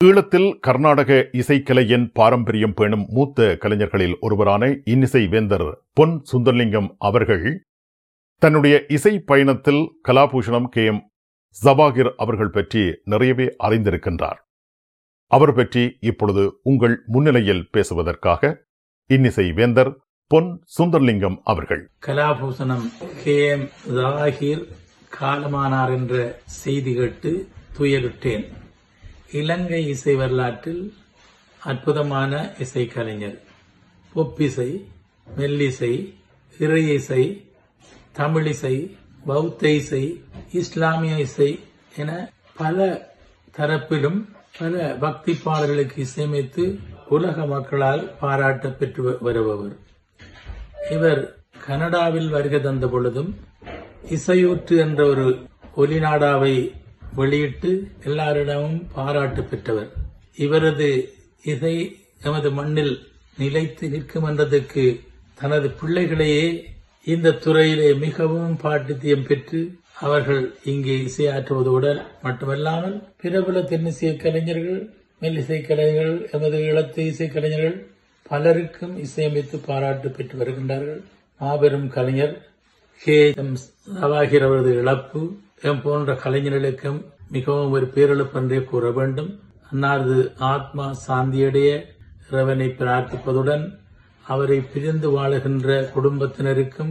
ஈழத்தில் கர்நாடக இசைக்கலையின் பாரம்பரியம் பேணும் மூத்த கலைஞர்களில் ஒருவரான இன்னிசை வேந்தர் பொன் சுந்தர்லிங்கம் அவர்கள் தன்னுடைய இசை பயணத்தில் கலாபூஷணம் கே எம் ஜபாகிர் அவர்கள் பற்றி நிறையவே அறிந்திருக்கின்றார் அவர் பற்றி இப்பொழுது உங்கள் முன்னிலையில் பேசுவதற்காக இன்னிசை வேந்தர் பொன் சுந்தர்லிங்கம் அவர்கள் கலாபூசணம் கே எம் ஜாகிர் காலமானார் என்ற செய்தி கேட்டு துயலுற்றேன் இலங்கை இசை வரலாற்றில் அற்புதமான இசைக்கலைஞர் பொப்பிசை மெல்லிசை இறை இசை தமிழிசை பௌத்த இசை இஸ்லாமிய இசை என பல தரப்பிலும் பல பக்தி பாடல்களுக்கு இசையமைத்து உலக மக்களால் பாராட்ட பெற்று வ- வருபவர் இவர் கனடாவில் வருகை தந்த பொழுதும் இசையூற்று என்ற ஒரு ஒலிநாடாவை வெளியிட்டு எல்லாரிடமும் பாராட்டு பெற்றவர் இவரது இசை எமது மண்ணில் நிலைத்து நிற்கும் என்றதற்கு தனது பிள்ளைகளையே இந்த துறையிலே மிகவும் பாட்டித்தியம் பெற்று அவர்கள் இங்கே இசையாற்றுவதோடு மட்டுமல்லாமல் பிரபல தென்னிசை கலைஞர்கள் மெல்லிசை கலைஞர்கள் எமது இளத்து இசை கலைஞர்கள் பலருக்கும் இசையமைத்து பாராட்டு பெற்று வருகின்றார்கள் மாபெரும் கலைஞர் கே எம் சவாகிர் அவரது இழப்பு எம் போன்ற கலைஞர்களுக்கும் மிகவும் ஒரு பேரிழப்பு என்றே கூற வேண்டும் அன்னாரது ஆத்மா சாந்தியடைய இறைவனை பிரார்த்திப்பதுடன் அவரை பிரிந்து வாழுகின்ற குடும்பத்தினருக்கும்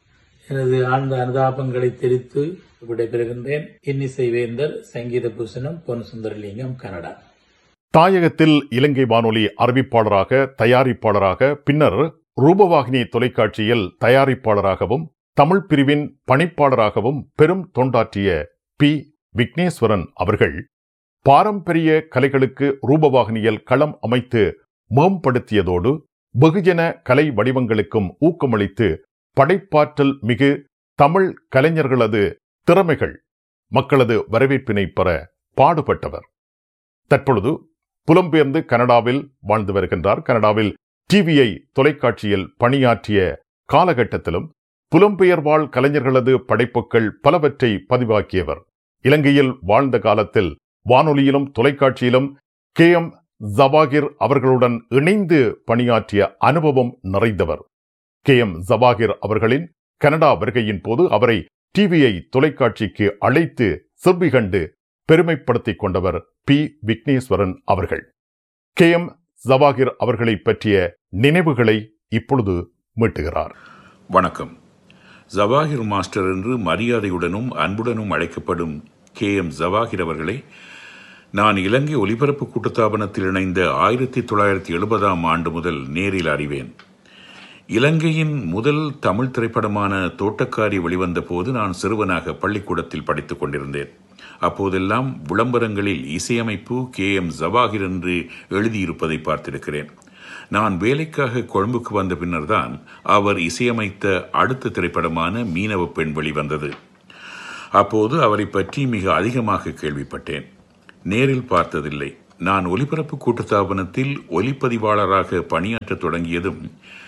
எனது ஆழ்ந்த அனுதாபங்களை தெரிவித்து விடைபெறுகின்றேன் இன்னிசை வேந்தர் சங்கீத பூஷணம் பொன் சுந்தரலிங்கம் கனடா தாயகத்தில் இலங்கை வானொலி அறிவிப்பாளராக தயாரிப்பாளராக பின்னர் ரூபவாகினி தொலைக்காட்சியில் தயாரிப்பாளராகவும் தமிழ் பிரிவின் பணிப்பாளராகவும் பெரும் தொண்டாற்றிய பி விக்னேஸ்வரன் அவர்கள் பாரம்பரிய கலைகளுக்கு ரூபவாகினியில் களம் அமைத்து மேம்படுத்தியதோடு வெகுஜன கலை வடிவங்களுக்கும் ஊக்கமளித்து படைப்பாற்றல் மிகு தமிழ் கலைஞர்களது திறமைகள் மக்களது வரவேற்பினை பெற பாடுபட்டவர் தற்பொழுது புலம்பெயர்ந்து கனடாவில் வாழ்ந்து வருகின்றார் கனடாவில் டிவிஐ தொலைக்காட்சியில் பணியாற்றிய காலகட்டத்திலும் புலம்பெயர் வாழ் கலைஞர்களது படைப்புகள் பலவற்றை பதிவாக்கியவர் இலங்கையில் வாழ்ந்த காலத்தில் வானொலியிலும் தொலைக்காட்சியிலும் கே எம் ஜபாகிர் அவர்களுடன் இணைந்து பணியாற்றிய அனுபவம் நிறைந்தவர் கே எம் ஜபாகிர் அவர்களின் கனடா வருகையின் போது அவரை டிவிஐ தொலைக்காட்சிக்கு அழைத்து செவ்வி கண்டு பெருமைப்படுத்திக் கொண்டவர் பி விக்னேஸ்வரன் அவர்கள் கே எம் ஜவாகிர் அவர்களை பற்றிய நினைவுகளை இப்பொழுது மீட்டுகிறார் வணக்கம் ஜவாஹிர் மாஸ்டர் என்று மரியாதையுடனும் அன்புடனும் அழைக்கப்படும் கே எம் ஜவாஹிர் அவர்களை நான் இலங்கை ஒலிபரப்பு கூட்டுத்தாபனத்தில் இணைந்த ஆயிரத்தி தொள்ளாயிரத்தி எழுபதாம் ஆண்டு முதல் நேரில் அறிவேன் இலங்கையின் முதல் தமிழ் திரைப்படமான தோட்டக்காரி வெளிவந்த போது நான் சிறுவனாக பள்ளிக்கூடத்தில் படித்துக் கொண்டிருந்தேன் அப்போதெல்லாம் விளம்பரங்களில் இசையமைப்பு கே எம் ஜவாஹிர் என்று எழுதியிருப்பதை பார்த்திருக்கிறேன் நான் வேலைக்காக கொழும்புக்கு வந்த பின்னர்தான் அவர் இசையமைத்த அடுத்த திரைப்படமான மீனவ பெண் வெளிவந்தது அப்போது அவரை பற்றி மிக அதிகமாக கேள்விப்பட்டேன் நேரில் பார்த்ததில்லை நான் ஒலிபரப்பு கூட்டுத்தாபனத்தில் ஒலிப்பதிவாளராக பணியாற்றத் தொடங்கியதும்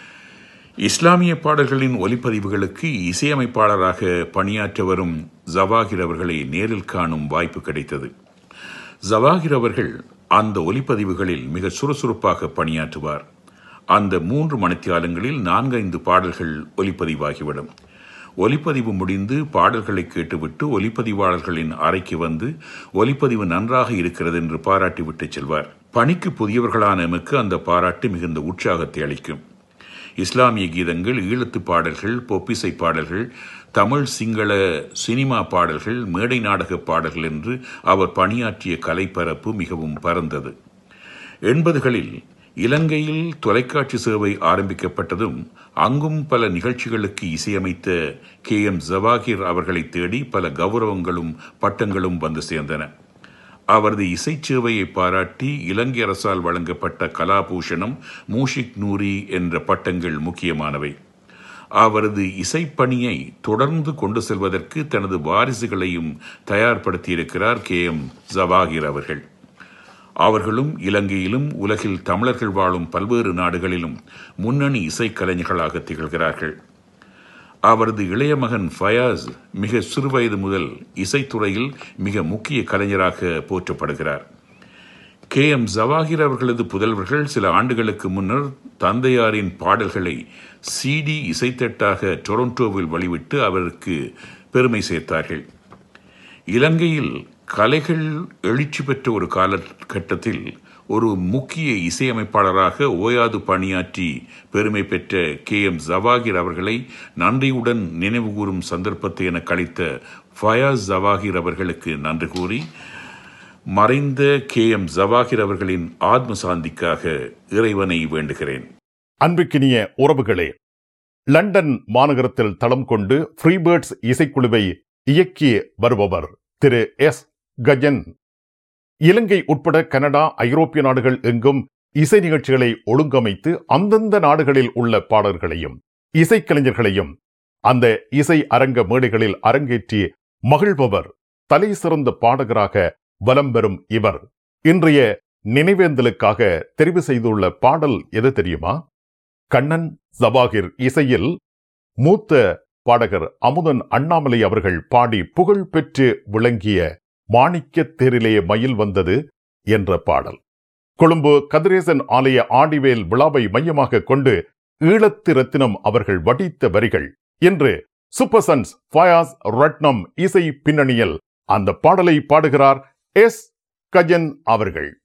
இஸ்லாமிய பாடல்களின் ஒலிப்பதிவுகளுக்கு இசையமைப்பாளராக பணியாற்ற வரும் ஜவாகிர் அவர்களை நேரில் காணும் வாய்ப்பு கிடைத்தது ஜவாகிர் அவர்கள் அந்த ஒலிப்பதிவுகளில் மிக சுறுசுறுப்பாக பணியாற்றுவார் அந்த மூன்று மணித்தியாலங்களில் நான்கைந்து பாடல்கள் ஒலிப்பதிவாகிவிடும் ஒலிப்பதிவு முடிந்து பாடல்களை கேட்டுவிட்டு ஒலிப்பதிவாளர்களின் அறைக்கு வந்து ஒலிப்பதிவு நன்றாக இருக்கிறது என்று பாராட்டிவிட்டு செல்வார் பணிக்கு புதியவர்களான எமக்கு அந்த பாராட்டு மிகுந்த உற்சாகத்தை அளிக்கும் இஸ்லாமிய கீதங்கள் ஈழத்து பாடல்கள் பொப்பிசை பாடல்கள் தமிழ் சிங்கள சினிமா பாடல்கள் மேடை நாடக பாடல்கள் என்று அவர் பணியாற்றிய கலைப்பரப்பு மிகவும் பரந்தது எண்பதுகளில் இலங்கையில் தொலைக்காட்சி சேவை ஆரம்பிக்கப்பட்டதும் அங்கும் பல நிகழ்ச்சிகளுக்கு இசையமைத்த கே எம் ஜவாகிர் அவர்களை தேடி பல கௌரவங்களும் பட்டங்களும் வந்து சேர்ந்தன அவரது இசைச்சேவையை பாராட்டி இலங்கை அரசால் வழங்கப்பட்ட கலாபூஷணம் மூஷிக் நூரி என்ற பட்டங்கள் முக்கியமானவை அவரது இசைப்பணியை தொடர்ந்து கொண்டு செல்வதற்கு தனது வாரிசுகளையும் தயார்படுத்தியிருக்கிறார் கே எம் ஜவாகிர் அவர்கள் அவர்களும் இலங்கையிலும் உலகில் தமிழர்கள் வாழும் பல்வேறு நாடுகளிலும் முன்னணி இசைக்கலைஞர்களாக திகழ்கிறார்கள் அவரது இளைய மகன் ஃபயாஸ் மிக சிறுவயது முதல் இசைத்துறையில் மிக முக்கிய கலைஞராக போற்றப்படுகிறார் கே எம் ஜவாஹிர் அவர்களது புதல்வர்கள் சில ஆண்டுகளுக்கு முன்னர் தந்தையாரின் பாடல்களை சிடி இசைத்தட்டாக டொரண்டோவில் வெளிவிட்டு அவருக்கு பெருமை சேர்த்தார்கள் இலங்கையில் கலைகள் எழுச்சி பெற்ற ஒரு காலகட்டத்தில் ஒரு முக்கிய இசையமைப்பாளராக ஓயாது பணியாற்றி பெருமை பெற்ற கே எம் ஜவாகிர் அவர்களை நன்றியுடன் நினைவுகூரும் சந்தர்ப்பத்தை என கழித்த ஃபயாஸ் ஜவாகிர் அவர்களுக்கு நன்றி கூறி மறைந்த கே எம் ஜவாகிர் அவர்களின் ஆத்ம சாந்திக்காக இறைவனை வேண்டுகிறேன் அன்புக்கினிய உறவுகளே லண்டன் மாநகரத்தில் தளம் கொண்டு ஃப்ரீபேர்ட்ஸ் இசைக்குழுவை இயக்கி வருபவர் திரு எஸ் கஜன் இலங்கை உட்பட கனடா ஐரோப்பிய நாடுகள் எங்கும் இசை நிகழ்ச்சிகளை ஒழுங்கமைத்து அந்தந்த நாடுகளில் உள்ள பாடல்களையும் இசைக்கலைஞர்களையும் அந்த இசை அரங்க மேடைகளில் அரங்கேற்றி மகிழ்பவர் தலை சிறந்த பாடகராக வலம் பெறும் இவர் இன்றைய நினைவேந்தலுக்காக தெரிவு செய்துள்ள பாடல் எது தெரியுமா கண்ணன் ஜபாகிர் இசையில் மூத்த பாடகர் அமுதன் அண்ணாமலை அவர்கள் பாடி புகழ் பெற்று விளங்கிய மாணிக்கத் தேரிலே மயில் வந்தது என்ற பாடல் கொழும்பு கதிரேசன் ஆலய ஆடிவேல் விழாவை மையமாக கொண்டு ஈழத்து ரத்தினம் அவர்கள் வடித்த வரிகள் இன்று சூப்பர் சன்ஸ் ஃபயாஸ் ரட்னம் இசை பின்னணியில் அந்த பாடலை பாடுகிறார் எஸ் கஜன் அவர்கள்